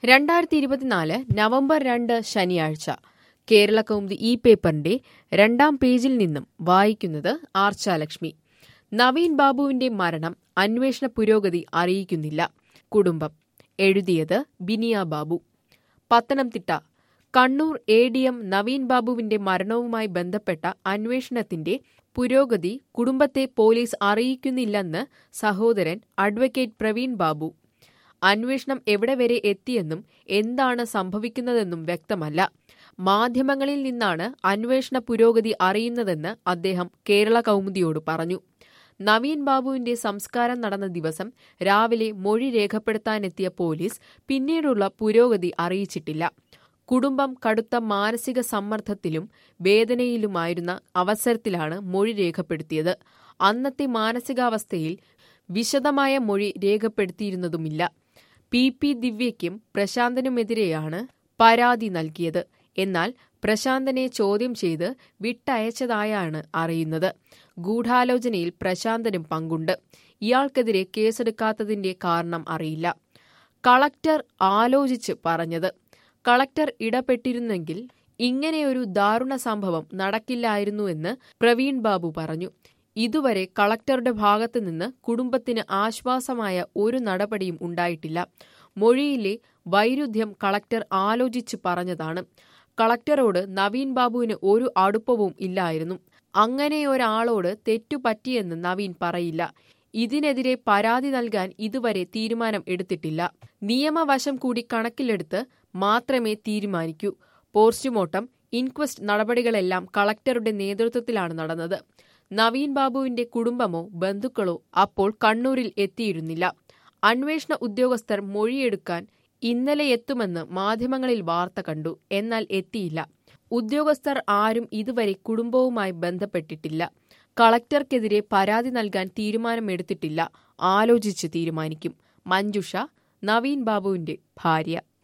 രണ്ടായിരത്തി ഇരുപത്തിനാല് നവംബർ രണ്ട് ശനിയാഴ്ച കേരള കൗമുദി ഈ പേപ്പറിന്റെ രണ്ടാം പേജിൽ നിന്നും വായിക്കുന്നത് ആർച്ചാലക്ഷ്മി നവീൻ ബാബുവിന്റെ മരണം അന്വേഷണ പുരോഗതി അറിയിക്കുന്നില്ല കുടുംബം എഴുതിയത് Biniya Babu Pathanamthitta Kannur A D M Naveen ബാബുവിന്റെ മരണവുമായി ബന്ധപ്പെട്ട അന്വേഷണത്തിന്റെ പുരോഗതി കുടുംബത്തെ പോലീസ് അറിയിക്കുന്നില്ലെന്ന് സഹോദരൻ അഡ്വക്കേറ്റ് പ്രവീൺ ബാബു അന്വേഷണം എവിടെ വരെ എത്തിയെന്നും എന്താണ് സംഭവിക്കുന്നതെന്നും വ്യക്തമല്ല മാധ്യമങ്ങളിൽ നിന്നാണ് അന്വേഷണ പുരോഗതി അറിയുന്നതെന്ന് അദ്ദേഹം കേരള കൗമുദിയോട് പറഞ്ഞു നവീൻ ബാബുവിന്റെ സംസ്കാരം നടന്ന ദിവസം രാവിലെ മൊഴി രേഖപ്പെടുത്താനെത്തിയ പോലീസ് പിന്നീടുള്ള പുരോഗതി അറിയിച്ചിട്ടില്ല കുടുംബം കടുത്ത മാനസിക സമ്മർദ്ദത്തിലും വേദനയിലുമായിരുന്ന അവസരത്തിലാണ് മൊഴി രേഖപ്പെടുത്തിയത് അന്നത്തെ മാനസികാവസ്ഥയിൽ വിശദമായ മൊഴി രേഖപ്പെടുത്തിയിരുന്നതുമില്ല പി പി ദിവ്യയ്ക്കും പ്രശാന്തനുമെതിരെയാണ് പരാതി നൽകിയത് എന്നാൽ പ്രശാന്തനെ ചോദ്യം ചെയ്ത് വിട്ടയച്ചതായാണ് അറിയുന്നത് ഗൂഢാലോചനയിൽ പ്രശാന്തനും പങ്കുണ്ട് ഇയാൾക്കെതിരെ കേസെടുക്കാത്തതിന്റെ കാരണം അറിയില്ല കളക്ടർ ആലോചിച്ച് പറഞ്ഞത് കളക്ടർ ഇടപെട്ടിരുന്നെങ്കിൽ ഇങ്ങനെയൊരു ദാരുണ സംഭവം നടക്കില്ലായിരുന്നുവെന്ന് പ്രവീൺ ബാബു പറഞ്ഞു ഇതുവരെ കളക്ടറുടെ ഭാഗത്തു നിന്ന് കുടുംബത്തിന് ആശ്വാസമായ ഒരു നടപടിയും ഉണ്ടായിട്ടില്ല മൊഴിയിലെ വൈരുദ്ധ്യം കളക്ടർ ആലോചിച്ച് പറഞ്ഞതാണ് കളക്ടറോട് നവീൻ ബാബുവിന് ഒരു അടുപ്പവും ഇല്ലായിരുന്നു അങ്ങനെയൊരാളോട് തെറ്റുപറ്റിയെന്ന് നവീൻ പറയില്ല ഇതിനെതിരെ പരാതി നൽകാൻ ഇതുവരെ തീരുമാനം എടുത്തിട്ടില്ല നിയമവശം കൂടി കണക്കിലെടുത്ത് മാത്രമേ തീരുമാനിക്കൂ പോസ്റ്റ്മോർട്ടം ഇൻക്വസ്റ്റ് നടപടികളെല്ലാം കളക്ടറുടെ നേതൃത്വത്തിലാണ് നടന്നത് നവീൻ ബാബുവിന്റെ കുടുംബമോ ബന്ധുക്കളോ അപ്പോൾ കണ്ണൂരിൽ എത്തിയിരുന്നില്ല അന്വേഷണ ഉദ്യോഗസ്ഥർ മൊഴിയെടുക്കാൻ ഇന്നലെ എത്തുമെന്ന് മാധ്യമങ്ങളിൽ വാർത്ത കണ്ടു എന്നാൽ എത്തിയില്ല ഉദ്യോഗസ്ഥർ ആരും ഇതുവരെ കുടുംബവുമായി ബന്ധപ്പെട്ടിട്ടില്ല കളക്ടർക്കെതിരെ പരാതി നൽകാൻ തീരുമാനമെടുത്തിട്ടില്ല ആലോചിച്ച് തീരുമാനിക്കും മഞ്ജുഷ നവീൻ ബാബുവിന്റെ ഭാര്യ